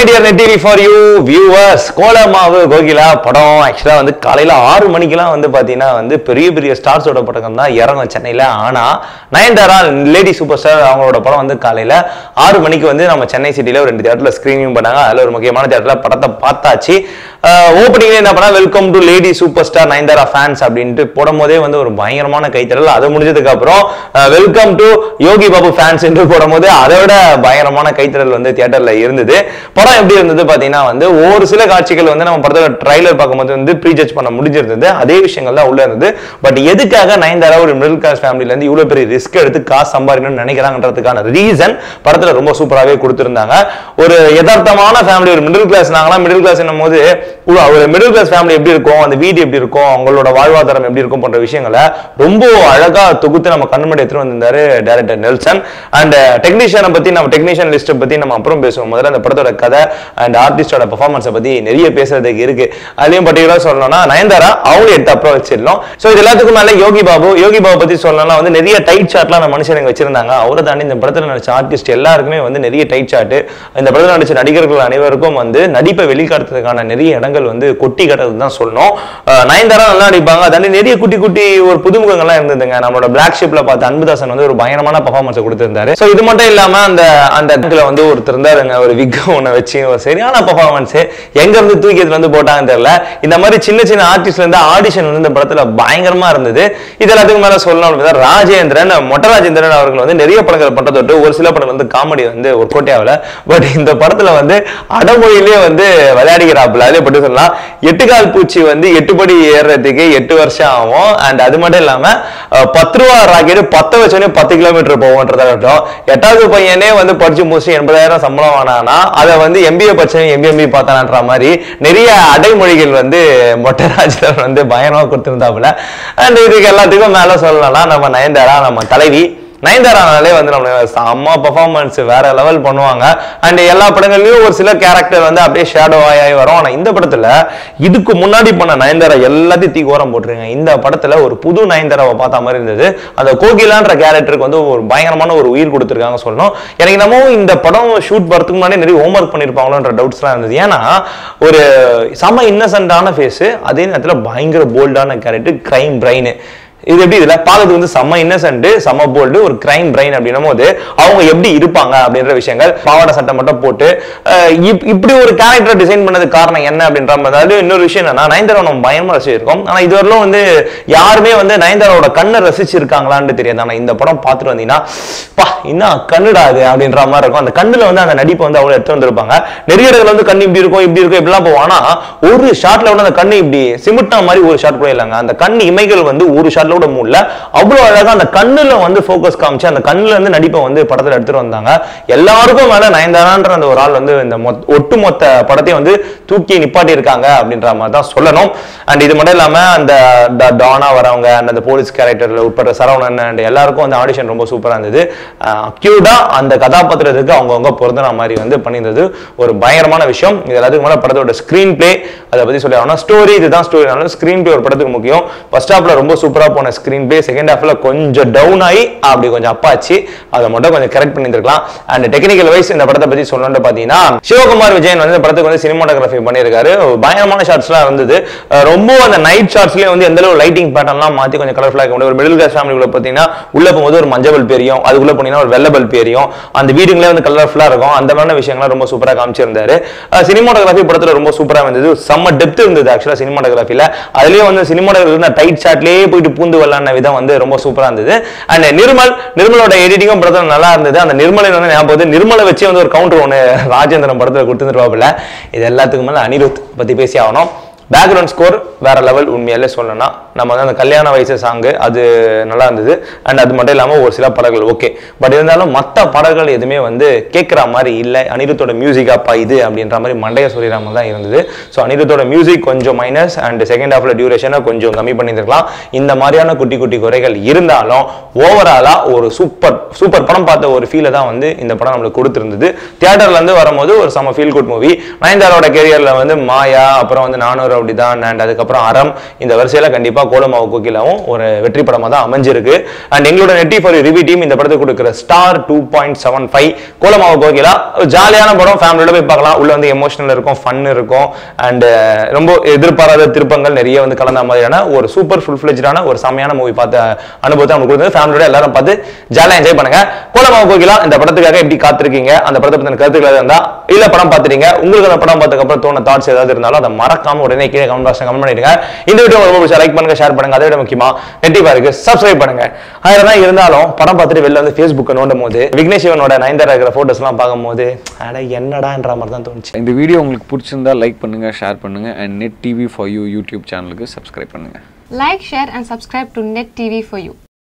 My dear Net TV for you viewers Kolamaavu Kokila படம் ஆக்சுவலாக வந்து காலையில் ஆறு மணிக்கெல்லாம் வந்து பார்த்தீங்கன்னா வந்து பெரிய பெரிய ஸ்டார்ஸோட படம் தான் இறங்கும் சென்னையில் ஆனால் நயன்தாரா லேடி சூப்பர் ஸ்டார் அவங்களோட படம் வந்து காலையில் ஆறு மணிக்கு வந்து நம்ம சென்னை சிட்டியில் ஒரு ரெண்டு தேட்டரில் ஸ்க்ரீனிங் பண்ணாங்க அதில் ஒரு முக்கியமான தேட்டரில் படத்தை பார்த்தாச்சு ஓப்பனிங்ல என்ன பண்ணா welcome to lady super star Nayanthara fans அப்படின்ட்டு போடும் போதே வந்து ஒரு பயங்கரமான கைத்தறல் அது முடிஞ்சதுக்கு அப்புறம் welcome to Yogi Babu fans என்று போடும்போது அதை விட பயங்கரமான கைத்தறல் வந்து தியேட்டர்ல இருந்தது படம் எப்படி இருந்தது பாத்தீங்கன்னா வந்து ஒரு சில காட்சிகள் வந்து நம்ம படத்தோட ட்ரைலர் பார்க்கும்போது வந்து ப்ரீ ஜட்ஜ் பண்ண முடிஞ்சிருந்தது அதே விஷயங்கள் தான் உள்ள இருந்தது பட் எதுக்காக நயன்தாரா ஒரு மிடில் கிளாஸ் ஃபேமிலில இருந்து இவ்வளவு பெரிய ரிஸ்க் எடுத்து காசு சம்பாதிக்கணும்னு நினைக்கிறாங்கன்றதுக்கான ரீசன் படத்துல ரொம்ப சூப்பராகவே கொடுத்திருந்தாங்க ஒரு யதார்த்தமான ஃபேமிலி ஒரு மிடில் கிளாஸ் நாங்களாம் மிடில் கிளாஸ் என்னும் போது உ- ஒரு மிடில் கிளாஸ் ஃபேமிலி எப்படி இருக்கும் அந்த வீடு எப்படி இருக்கும் அவங்களோட வாழ்வாதாரம் எப்படி இருக்கும் போன்ற விஷயங்களை ரொம்ப அழகா தொகுத்து நம்ம கண்ணு முன்னாடி எடுத்துட்டு வந்திருந்தாரு டைரக்டர் நெல்சன் அண்ட் டெக்னீஷியனை பத்தி நம்ம டெக்னீஷியன் லிஸ்ட்டை பத்தி நம்ம அப்புறம் பேசுவோம் முதல்ல அந்த படத்தோட கதை அண்ட் ஆர்டிஸ்டோட பெர்ஃபார்மன்ஸை பத்தி நிறைய பேசுறதுக்கு இருக்கு அதுலயும் பர்டிகுலரா சொல்லணும்னா நயன்தாரா அவங்களும் எடுத்து அப்புறம் வச்சிடலாம் ஸோ இது எல்லாத்துக்கும் மேல யோகி பாபு யோகி பாபு பத்தி சொல்லணும்னா வந்து நிறைய டைட் சார்ட்லாம் அந்த மனுஷனுங்க வச்சிருந்தாங்க அவரை தாண்டி இந்த படத்துல நடிச்ச ஆர்டிஸ்ட் எல்லாருக்குமே வந்து நிறைய டைட் சார்ட் இந்த படத்துல நடிச்ச நடிகர்கள் அனைவருக்கும் வந்து நடிப்பை வெளிக்காட்டுறதுக்கான நிறைய இடங்கள் வந்து கொட்டி கட்டது தான் சொல்லணும் அஹ் நயன்தாரா நல்லா நடிப்பாங்க தாண்டி நிறைய குட்டி குட்டி ஒரு புதுமுகங்கள்லாம் இருந்ததுங்க நம்மளோட பிளாக் ஷிப்ல பார்த்த அன்புதாசன் வந்து ஒரு பயங்கரமான பர்ஃபார்மன்ஸ் கொடுத்திருந்தாரு ஸோ இது மட்டும் இல்லாம அந்த அந்த இடத்துல வந்து ஒருத்தர் இருந்தாருங்க ஒரு விக் ஒன்று வச்சு ஒரு சரியான பர்ஃபார்மன்ஸ் எங்க இருந்து தூக்கி எடுத்துட்டு வந்து போட்டாங்கன்னு தெரியல இந்த மாதிரி சின்ன சின்ன ஆர்டிஸ்ட்ல இருந்து ஆடிஷன் வந்து இந்த படத்துல பயங்கரமா இருந்தது இது எல்லாத்துக்கும் மேல சொல்லணும் அப்படின்னா ராஜேந்திரன் மொட்ட ராஜேந்திரன் அவர்கள் வந்து நிறைய படங்கள் பண்றதை விட்டு ஒரு சில படங்கள் வந்து காமெடி வந்து ஒரு கோட்டையாவில் பட் இந்த படத்துல வந்து அடமொழியிலே வந்து விளையாடிக்கிறாப்புல அதே பற்றி சொல்லலாம் எட்டு கால் பூச்சி வந்து எட்டு படி ஏறுறதுக்கு எட்டு வருஷம் ஆகும் அண்ட் அது மட்டும் இல்லாம அஹ், பத்து ரூபா ராக்கெட் பத்த வச்சோடனே பத்து கிலோமீட்டர் போவோன்றதா இருக்கட்டும் எட்டாவது பையனே வந்து படிச்சு முடிச்சு எண்பதாயிரம் சம்பளம் வாங்கினானா அதை வந்து எம்பிஏ படிச்சவன் எம்பிஎம்பி பார்த்தானன்ற மாதிரி நிறைய அடைமொழிகள் வந்து மொட்டராஜர் வந்து பயங்கரமா கொடுத்திருந்தாப்புல அண்ட் இதுக்கு எல்லாத்துக்கும் மேல சொல்லணும்னா நம்ம நயன்தாரா நம்ம தலைவி நயன்தாரானாலே வந்து நம்ம செம்ம பர்ஃபார்மன்ஸ் வேற லெவல் பண்ணுவாங்க அண்ட் எல்லா படங்கள்லயும் ஒரு சில கேரக்டர் வந்து அப்படியே ஷேடோ ஆகி வரும் ஆனா இந்த படத்துல இதுக்கு முன்னாடி பண்ண நயன்தாரா எல்லாத்தையும் தூக்கி ஓரம் போட்டுருங்க இந்த படத்துல ஒரு புது நயன்தாராவை பார்த்த மாதிரி இருந்தது அந்த கோகிலான்ற கேரக்டருக்கு வந்து ஒரு பயங்கரமான ஒரு உயிர் கொடுத்துருக்காங்க சொல்லணும் எனக்கு நம்ம இந்த படம் ஷூட் வரதுக்கு முன்னாடி நிறைய ஹோம்ஒர்க் பண்ணியிருப்பாங்களோன்ற டவுட்ஸ்லாம் இருந்தது ஏன்னா ஒரு செம இன்னசென்டான ஃபேஸ் அதே நேரத்துல பயங்கர போல்டான கேரக்டர் கிரைம் பிரைன் இது எப்படி இதுல பார்க்கறதுக்கு வந்து செம்ம இன்னசென்ட் செம்ம போல்டு ஒரு கிரைம் பிரைன் அப்படின்னும் போது அவங்க எப்படி இருப்பாங்க அப்படின்ற விஷயங்கள் பாவாடை சட்டை மட்டும் போட்டு அஹ், இப்- இப்படி ஒரு கேரக்டர் டிசைன் பண்ணதுக்கு காரணம் என்ன அப்படின்ற மாதிரி அதாவது இன்னொரு விஷயம் என்னன்னா நயன்தாரா நம்ம பயமா ரசிச்சிருக்கோம் ஆனா இதுவரையிலும் வந்து யாருமே வந்து நயன்தாராவோட கண்ணை ரசிச்சிருக்காங்களான்னு தெரியாது ஆனா இந்த படம் பார்த்துட்டு வந்தீங்கன்னா பா என்ன கண்ணுடா அது அப்படின்ற மாதிரி இருக்கும் அந்த கண்ணுல வந்து அந்த நடிப்பை வந்து அவ்வளவு எடுத்து வந்திருப்பாங்க நிறைய இடத்துல வந்து கண்ணு இப்படி இருக்கும் இப்படி இருக்கும் இப்படிலாம் போவோம் ஆனா ஒரு ஷாட்ல கூட அந்த கண்ணு இப்படி சிமிட்டா மாதிரி ஒரு ஷாட் கூட இல்லைங்க அந்த கண் இமைகள் வந்து ஒரு ஷாட்ல கூட மூடல அவ்வளவு அழகா அந்த கண்ணுல வந்து ஃபோக்கஸ் காமிச்சு அந்த கண்ணுல இருந்து நடிப்பை வந்து படத்துல எடுத்துட்டு வந்தாங்க எல்லாருக்கும் மேல நயன்தாரான்ற அந்த ஒரு ஆள் வந்து இந்த மொத்- ஒட்டுமொத்த படத்தையும் வந்து தூக்கி நிப்பாட்டி இருக்காங்க அப்படின்ற மாதிரி தான் சொல்லணும் அண்ட் இது மட்டும் இல்லாம அந்த ட- டானா வரவங்க and அந்த போலீஸ் கேரக்டர்ல உட்படுற சரவணன் அண்ட் எல்லாருக்கும் அந்த ஆடிஷன் ரொம்ப சூப்பரா இருந்தது அக்யூடா அந்த கதாபாத்திரத்துக்கு அவங்கவுங்க பொருந்தின மாதிரி வந்து பண்ணியிருந்தது ஒரு பயங்கரமான விஷயம் இது எல்லாத்துக்கு மேல படத்தோட ஸ்கிரீன் பிளே அதை பத்தி சொல்லி ஆகணும் ஸ்டோரி இதுதான் ஸ்டோரி ஸ்கிரீன் பிளே ஒரு படத்துக்கு முக்கியம் ஃபர்ஸ்ட் ஹாஃப்ல ரொம்ப சூப்பரா போன ஸ்கிரீன் பிளே செகண்ட் ஹாஃப்ல கொஞ்சம் டவுன் ஆகி அப்படி கொஞ்சம் அப்பாச்சு அதை மட்டும் கொஞ்சம் கரெக்ட் பண்ணியிருக்கலாம் அண்ட் டெக்னிக்கல் வைஸ் இந்த படத்தை பத்தி சொல்லணும்னு பாத்தீங்கன்னா சிவகுமார் விஜயன் வந்து இந்த படத்துக்கு வந்து சினிமாட்டோகிராஃபி பண்ணியிருக்காரு ஒரு பயங்கரமான ஷாட்ஸ்லாம் இருந்தது அஹ் ரொம்ப அந்த நைட் ஷாட்ஸ்லயே வந்து எந்த அளவு லைட்டிங் பேட்டர்ன்லாம் மாத்தி கொஞ்சம் கலர்ஃபுல்லா இருக்க முடியும் ஒரு மிடில் கிளாஸ் ஃபேமிலிக்குள்ள பாத்தீங்கன்னா உள்ள போகும்போது ஒரு மஞ்சள் பல்ப் எரியும் அதுக்குள்ள போனீங்கன்னா ஒரு வெள்ளை பல்ப் எரியும் அந்த வீடுங்களே வந்து கலர்ஃபுல்லா இருக்கும் அந்த மாதிரியான விஷயங்கள்லாம் ரொம்ப சூப்பரா காமிச்சிருந்தாரு சினிமாட்டோகிராஃபி படத்துல ரொம்ப சூப்பரா இருந்தது செம்ம டெப்த் இருந்தது ஆக்சுவலா சினிமாட்டோகிராஃபில அதுலயும் வந்து சினிமாட்டோகிராஃபி இருந்த டைட் ஷாட்லயே போயிட்டு பூந்து விளாட்ன விதம் வந்து ரொம்ப சூப்பரா இருந்தது அண்ட் நிர்மல் நிர்மலோட எடிட்டிங்கும் படத்துல நல்லா இருந்தது அந்த நிர்மலை வந்து ஞாபகம் வருது. நிர்மலை வச்சு வந்து ஒரு கவுண்டர் ஒன்று ராஜேந்திரன் படத்துல கொடுத்துருவாப்புல இது எல்லாத்துக்கும் மேல அனிருத் பத்தி பேசி ஆகணும் பேக்ரவுண்ட் ஸ்கோர் வேற லெவல் உண்மையாலே சொல்லணும்னா நம்ம வந்து அந்த கல்யாண வயசு சாங்கு அது நல்லா இருந்தது அண்ட் அது மட்டும் இல்லாமல் ஒரு சில படங்கள் ஓகே பட் இருந்தாலும் மற்ற படங்கள் எதுவுமே வந்து கேட்குற மாதிரி இல்லை அனிருத்தோட மியூசிக் அப்பா இது அப்படின்ற மாதிரி மண்டைய சொல்லிடுற மாதிரி தான் இருந்தது ஸோ அனிருத்தோட மியூசிக் கொஞ்சம் மைனஸ் அண்ட் செகண்ட் ஹாஃப்ல டியூரேஷனை கொஞ்சம் கம்மி பண்ணியிருக்கலாம் இந்த மாதிரியான குட்டி குட்டி குறைகள் இருந்தாலும் ஓவராலா ஒரு சூப்பர் சூப்பர் படம் பார்த்த ஒரு ஃபீலை தான் வந்து இந்த படம் நம்மளுக்கு கொடுத்துருந்தது தியேட்டர்ல இருந்து வரும்போது ஒரு செம ஃபீல் குட் மூவி நயன்தாரோட கெரியர்ல வந்து மாயா அப்புறம் வந்து நானூறு ரவுடி தான் அண்ட் அதுக்கப்புறம் அறம் இந்த வரிசையில கண்டிப்பா கோலமாவு கோகிலாவும் ஒரு வெற்றி படமா தான் அமைஞ்சிருக்கு அண்ட் எங்களோட நெட்டி ஃபார் ரிவ்யூ டீம் இந்த படத்துக்கு கொடுக்குற star two point seven five Kolamaavu Kokila ஒரு ஜாலியான படம் ஃபேமிலியோட போய் பார்க்கலாம் உள்ள வந்து எமோஷனல் இருக்கும் ஃபன் இருக்கும் அண்ட் ரொம்ப எதிர்பாராத திருப்பங்கள் நிறைய வந்து கலந்த மாதிரியான ஒரு சூப்பர் ஃபுல் ஃபிளெஜான ஒரு செமையான மூவி பார்த்த அனுபவத்தை நமக்கு கொடுத்தது ஃபேமிலியோட எல்லாரும் பார்த்து ஜாலியாக என்ஜாய் பண்ணுங்க கோலமாவு கோகிலா இந்த படத்துக்காக எப்படி காத்திருக்கீங்க அந்த படத்தை பத்தின கருத்துக்கள் இருந்தா இல்ல படம் பார்த்துட்டீங்க உங்களுக்கு அந்த படம் பார்த்ததுக்கு அப்புறம் தோண தாட்ஸ் ஏதாவது இருந்தாலும் அதை மறக்காம உடனே கீழே கமெண்ட் பாக்ஸ் கமெண்ட் பண்ணிடுங்க இந்த வீடியோ ரொம்ப பிடிச்சா லைக் பண்ணுங்க ஷேர் பண்ணுங்க அதை விட முக்கியமா நெட்டிவா இருக்கு சப்ஸ்கிரைப் பண்ணுங்க அதெல்லாம் இருந்தாலும் படம் பார்த்துட்டு வெளில வந்து ஃபேஸ்புக்கை நோண்டும் போது விக்னேஷ் சிவனோட நயன்தாரா இருக்கிற போட்டோஸ் எல்லாம் பார்க்கும்போது அட என்னடான்ற மாதிரி தான் தோணுச்சு இந்த வீடியோ உங்களுக்கு பிடிச்சிருந்தா லைக் பண்ணுங்க ஷேர் பண்ணுங்க and Net TV for you YouTube சேனலுக்கு சப்ஸ்கிரைப் பண்ணுங்க Like, share, and subscribe to Net TV for you.